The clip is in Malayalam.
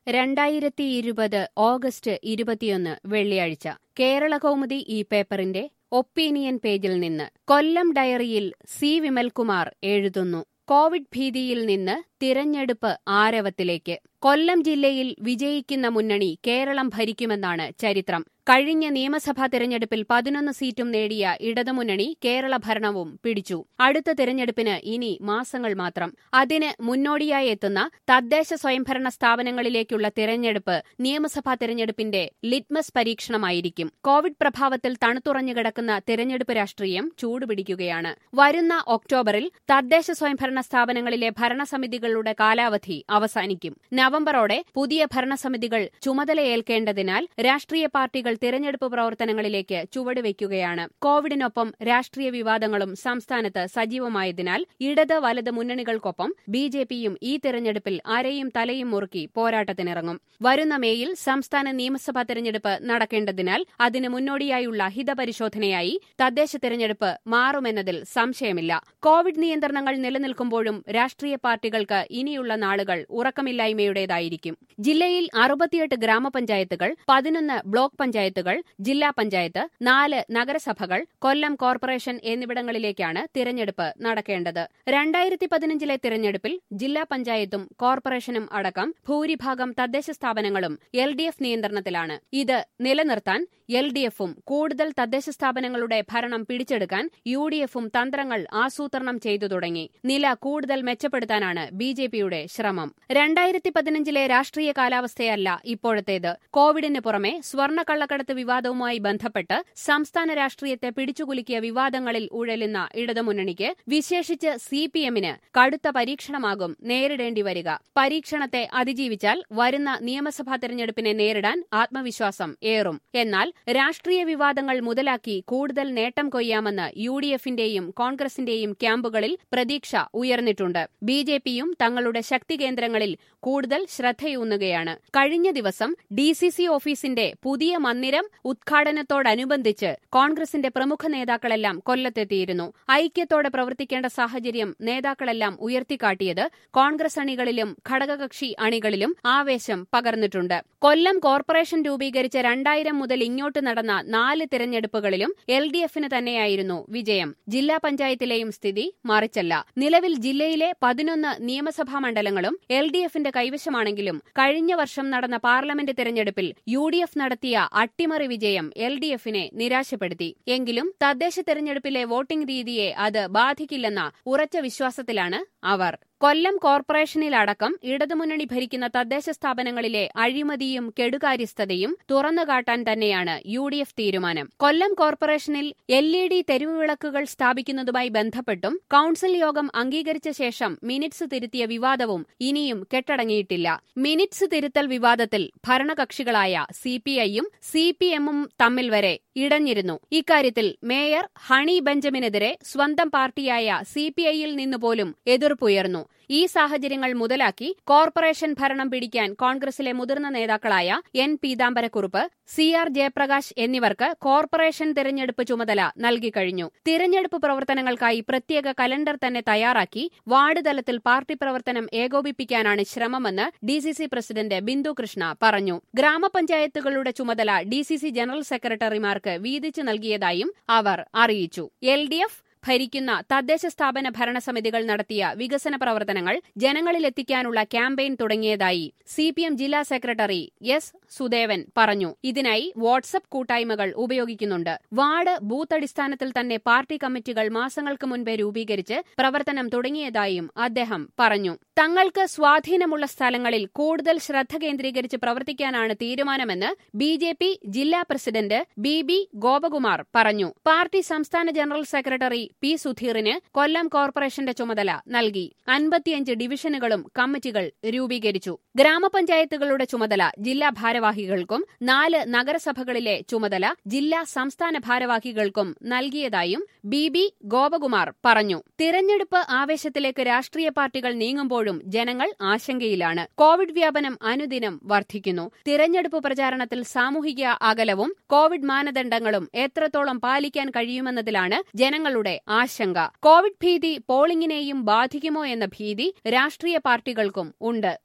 രണ്ടായിരത്തി ഇരുപത് ഓഗസ്റ്റ് ഇരുപത്തിയൊന്ന് വെള്ളിയാഴ്ച കേരള കൗമുദി ഈ പേപ്പറിന്റെ ഒപ്പീനിയൻ പേജിൽ നിന്ന് കൊല്ലം ഡയറിയിൽ സി വിമൽകുമാർ എഴുതുന്നു കോവിഡ് ഭീതിയിൽ നിന്ന് തിരഞ്ഞെടുപ്പ് ആരവത്തിലേക്ക് കൊല്ലം ജില്ലയിൽ വിജയിക്കുന്ന മുന്നണി കേരളം ഭരിക്കുമെന്നാണ് ചരിത്രം കഴിഞ്ഞ നിയമസഭാ തിരഞ്ഞെടുപ്പിൽ പതിനൊന്ന് സീറ്റും നേടിയ ഇടതുമുന്നണി കേരള ഭരണവും പിടിച്ചു അടുത്ത തിരഞ്ഞെടുപ്പിന് ഇനി മാസങ്ങൾ മാത്രം അതിന് മുന്നോടിയായി എത്തുന്ന തദ്ദേശ സ്വയംഭരണ സ്ഥാപനങ്ങളിലേക്കുള്ള തിരഞ്ഞെടുപ്പ് നിയമസഭാ തിരഞ്ഞെടുപ്പിന്റെ ലിറ്റ്മസ് പരീക്ഷണമായിരിക്കും കോവിഡ് പ്രഭാവത്തിൽ തണുത്തുറഞ്ഞു കിടക്കുന്ന തിരഞ്ഞെടുപ്പ് രാഷ്ട്രീയം ചൂടുപിടിക്കുകയാണ് വരുന്ന ഒക്ടോബറിൽ തദ്ദേശ സ്വയംഭരണ സ്ഥാപനങ്ങളിലെ ഭരണസമിതികളുടെ കാലാവധി അവസാനിക്കും നവംബറോടെ പുതിയ ഭരണസമിതികൾ ചുമതലയേൽക്കേണ്ടതിനാൽ രാഷ്ട്രീയ പാർട്ടികൾ തിരഞ്ഞെടുപ്പ് പ്രവർത്തനങ്ങളിലേക്ക് ചുവടുവയ്ക്കുകയാണ് കോവിഡിനൊപ്പം രാഷ്ട്രീയ വിവാദങ്ങളും സംസ്ഥാനത്ത് സജീവമായതിനാൽ ഇടത് വലത് മുന്നണികൾക്കൊപ്പം ബി ജെ പിയും ഈ തിരഞ്ഞെടുപ്പിൽ അരയും തലയും മുറുക്കി പോരാട്ടത്തിനിറങ്ങും വരുന്ന മേയിൽ സംസ്ഥാന നിയമസഭാ തിരഞ്ഞെടുപ്പ് നടക്കേണ്ടതിനാൽ അതിന് മുന്നോടിയായുള്ള ഹിതപരിശോധനയായി തദ്ദേശ തിരഞ്ഞെടുപ്പ് മാറുമെന്നതിൽ സംശയമില്ല കോവിഡ് നിയന്ത്രണങ്ങൾ നിലനിൽക്കുമ്പോഴും രാഷ്ട്രീയ പാർട്ടികൾക്ക് ഇനിയുള്ള നാളുകൾ ഉറക്കമില്ലായ്മയുടേതായിരിക്കും ജില്ലയിൽ അറുപത്തിയെട്ട് ഗ്രാമപഞ്ചായത്തുകൾ പതിനൊന്ന് ബ്ലോക്ക് പഞ്ചായത്തുകൾ ജില്ലാ പഞ്ചായത്ത് നാല് നഗരസഭകൾ കൊല്ലം കോർപ്പറേഷൻ എന്നിവിടങ്ങളിലേക്കാണ് തിരഞ്ഞെടുപ്പ് നടക്കേണ്ടത് രണ്ടായിരത്തി പതിനഞ്ചിലെ തിരഞ്ഞെടുപ്പിൽ ജില്ലാ പഞ്ചായത്തും കോർപ്പറേഷനും അടക്കം ഭൂരിഭാഗം തദ്ദേശ സ്ഥാപനങ്ങളും എൽ ഡി എഫ് നിയന്ത്രണത്തിലാണ് ഇത് നിലനിർത്താൻ എൽ ഡി എഫും കൂടുതൽ തദ്ദേശ സ്ഥാപനങ്ങളുടെ ഭരണം പിടിച്ചെടുക്കാൻ യു ഡി എഫും തന്ത്രങ്ങൾ ആസൂത്രണം ചെയ്തു തുടങ്ങി നില കൂടുതൽ മെച്ചപ്പെടുത്താനാണ് ബി ജെ പിയുടെ ശ്രമം രണ്ടായിരത്തി പതിനഞ്ചിലെ രാഷ്ട്രീയ കാലാവസ്ഥയല്ല ഇപ്പോഴത്തേത് കോവിഡിന് പുറമെ സ്വർണ്ണക്കള്ളക്കടത്ത് വിവാദവുമായി ബന്ധപ്പെട്ട് സംസ്ഥാന രാഷ്ട്രീയത്തെ പിടിച്ചുകുലുക്കിയ വിവാദങ്ങളിൽ ഉഴലുന്ന ഇടതുമുന്നണിക്ക് വിശേഷിച്ച് സി പി എമ്മിന് കടുത്ത പരീക്ഷണമാകും നേരിടേണ്ടി വരിക പരീക്ഷണത്തെ അതിജീവിച്ചാൽ വരുന്ന നിയമസഭാ തെരഞ്ഞെടുപ്പിനെ നേരിടാൻ ആത്മവിശ്വാസം ഏറും എന്നാൽ രാഷ്ട്രീയ വിവാദങ്ങൾ മുതലാക്കി കൂടുതൽ നേട്ടം കൊയ്യാമെന്ന് യു ഡി എഫിന്റെയും കോൺഗ്രസിന്റെയും ക്യാമ്പുകളിൽ പ്രതീക്ഷ ഉയർന്നിട്ടുണ്ട് ബി ജെ പിയും തങ്ങളുടെ ശക്തി കേന്ദ്രങ്ങളിൽ കൂടുതൽ ശ്രദ്ധയൂന്നുകയാണ് കഴിഞ്ഞ ദിവസം ഡി സി സി ഓഫീസിന്റെ പുതിയ മന്ദിരം ഉദ്ഘാടനത്തോടനുബന്ധിച്ച് കോൺഗ്രസിന്റെ പ്രമുഖ നേതാക്കളെല്ലാം കൊല്ലത്തെത്തിയിരുന്നു ഐക്യത്തോടെ പ്രവർത്തിക്കേണ്ട സാഹചര്യം നേതാക്കളെല്ലാം ഉയർത്തിക്കാട്ടിയത് കോൺഗ്രസ് അണികളിലും ഘടകകക്ഷി അണികളിലും ആവേശം പകർന്നിട്ടുണ്ട് കൊല്ലം കോർപ്പറേഷൻ രൂപീകരിച്ച രണ്ടായിരം മുതൽ ഇങ്ങോട്ട് നടന്ന നാല് തിരഞ്ഞെടുപ്പുകളിലും എൽ ഡി എഫിന് തന്നെയായിരുന്നു വിജയം ജില്ലാ പഞ്ചായത്തിലെയും സ്ഥിതി മറിച്ചല്ല നിലവിൽ ജില്ലയിലെ പതിനൊന്ന് നിയമസഭാ മണ്ഡലങ്ങളും എൽ ഡി എഫിന്റെ കൈവശമാണെങ്കിലും കഴിഞ്ഞ വർഷം നടന്ന പാർലമെന്റ് തിരഞ്ഞെടുപ്പിൽ യു ഡി എഫ് നടത്തിയ അട്ടിമറി വിജയം എൽ ഡി എഫിനെ നിരാശപ്പെടുത്തി എങ്കിലും തദ്ദേശ തെരഞ്ഞെടുപ്പിലെ വോട്ടിംഗ് രീതിയെ അത് ബാധിക്കില്ലെന്ന ഉറച്ച വിശ്വാസത്തിലാണ് അവർ കൊല്ലം കോർപ്പറേഷനിലടക്കം ഇടതുമുന്നണി ഭരിക്കുന്ന തദ്ദേശ സ്ഥാപനങ്ങളിലെ അഴിമതിയും കെടുകാര്യസ്ഥതയും തുറന്നുകാട്ടാൻ തന്നെയാണ് യു ഡി എഫ് തീരുമാനം കൊല്ലം കോർപ്പറേഷനിൽ എൽ ഇ ഡി തെരുവുവിളക്കുകൾ സ്ഥാപിക്കുന്നതുമായി ബന്ധപ്പെട്ടും കൌൺസിൽ യോഗം അംഗീകരിച്ച ശേഷം മിനിറ്റ്സ് തിരുത്തിയ വിവാദവും ഇനിയും കെട്ടടങ്ങിയിട്ടില്ല മിനിറ്റ്സ് തിരുത്തൽ വിവാദത്തിൽ ഭരണകക്ഷികളായ സിപിഐയും സിപിഎമ്മും തമ്മിൽ വരെ ഇടഞ്ഞിരുന്നു ഇക്കാര്യത്തിൽ മേയർ ഹണി ബെഞ്ചമിനെതിരെ സ്വന്തം പാർട്ടിയായ സിപിഐയിൽ നിന്നുപോലും എതിർപ്പുയർന്നു ഈ സാഹചര്യങ്ങൾ മുതലാക്കി കോർപ്പറേഷൻ ഭരണം പിടിക്കാൻ കോൺഗ്രസിലെ മുതിർന്ന നേതാക്കളായ N Peethambarakurup C R Jayaprakash എന്നിവർക്ക് കോർപ്പറേഷൻ തിരഞ്ഞെടുപ്പ് ചുമതല നൽകിക്കഴിഞ്ഞു തിരഞ്ഞെടുപ്പ് പ്രവർത്തനങ്ങൾക്കായി പ്രത്യേക കലണ്ടർ തന്നെ തയ്യാറാക്കി വാർഡ് തലത്തിൽ പാർട്ടി പ്രവർത്തനം ഏകോപിപ്പിക്കാനാണ് ശ്രമമെന്ന് D C C president Bindhu Krishna പറഞ്ഞു ഗ്രാമപഞ്ചായത്തുകളുടെ ചുമതല ഡി സി സി ജനറൽ സെക്രട്ടറിമാർക്ക് വീതിച്ചു നൽകിയതായും അവർ അറിയിച്ചു എൽ ഡി എഫ് ഭരിക്കുന്ന തദ്ദേശ സ്ഥാപന ഭരണസമിതികൾ നടത്തിയ വികസന പ്രവർത്തനങ്ങൾ ജനങ്ങളിലെത്തിക്കാനുള്ള ക്യാമ്പയിൻ തുടങ്ങിയതായി സി പി എം ജില്ലാ സെക്രട്ടറി എസ് സുദേവൻ പറഞ്ഞു ഇതിനായി വാട്സപ്പ് കൂട്ടായ്മകൾ ഉപയോഗിക്കുന്നുണ്ട് വാർഡ് ബൂത്ത് അടിസ്ഥാനത്തിൽ തന്നെ പാർട്ടി കമ്മിറ്റികൾ മാസങ്ങൾക്ക് മുൻപേ രൂപീകരിച്ച് പ്രവർത്തനം തുടങ്ങിയതായും അദ്ദേഹം പറഞ്ഞു തങ്ങൾക്ക് സ്വാധീനമുള്ള സ്ഥലങ്ങളിൽ കൂടുതൽ ശ്രദ്ധ കേന്ദ്രീകരിച്ച് പ്രവർത്തിക്കാനാണ് തീരുമാനമെന്ന് ബി ജെ പി ജില്ലാ പ്രസിഡന്റ് ബി ബി ഗോപകുമാർ പറഞ്ഞു പാർട്ടി സംസ്ഥാന ജനറൽ സെക്രട്ടറി പി സുധീറിന് കൊല്ലം കോർപ്പറേഷന്റെ ചുമതല നൽകി അൻപത്തിയഞ്ച് ഡിവിഷനുകളും കമ്മിറ്റികൾ രൂപീകരിച്ചു ഗ്രാമപഞ്ചായത്തുകളുടെ ചുമതല ജില്ലാ ഭാരവാഹികൾക്കും നാല് നഗരസഭകളിലെ ചുമതല ജില്ലാ സംസ്ഥാന ഭാരവാഹികൾക്കും നൽകിയതായും ബി ബി ഗോപകുമാർ പറഞ്ഞു തിരഞ്ഞെടുപ്പ് ആവേശത്തിലേക്ക് രാഷ്ട്രീയ പാർട്ടികൾ നീങ്ങുമ്പോഴും ജനങ്ങൾ ആശങ്കയിലാണ് കോവിഡ് വ്യാപനം അനുദിനം വർദ്ധിക്കുന്നു തിരഞ്ഞെടുപ്പ് പ്രചാരണത്തിൽ സാമൂഹിക അകലവും കോവിഡ് മാനദണ്ഡങ്ങളും എത്രത്തോളം പാലിക്കാൻ കഴിയുമെന്നതിലാണ് ജനങ്ങളുടെ ആശങ്ക കോവിഡ് ഭീതി പോളിംഗിനെയും ബാധിക്കുമോ എന്ന ഭീതി രാഷ്ട്രീയ പാർട്ടികൾക്കും ഉണ്ട്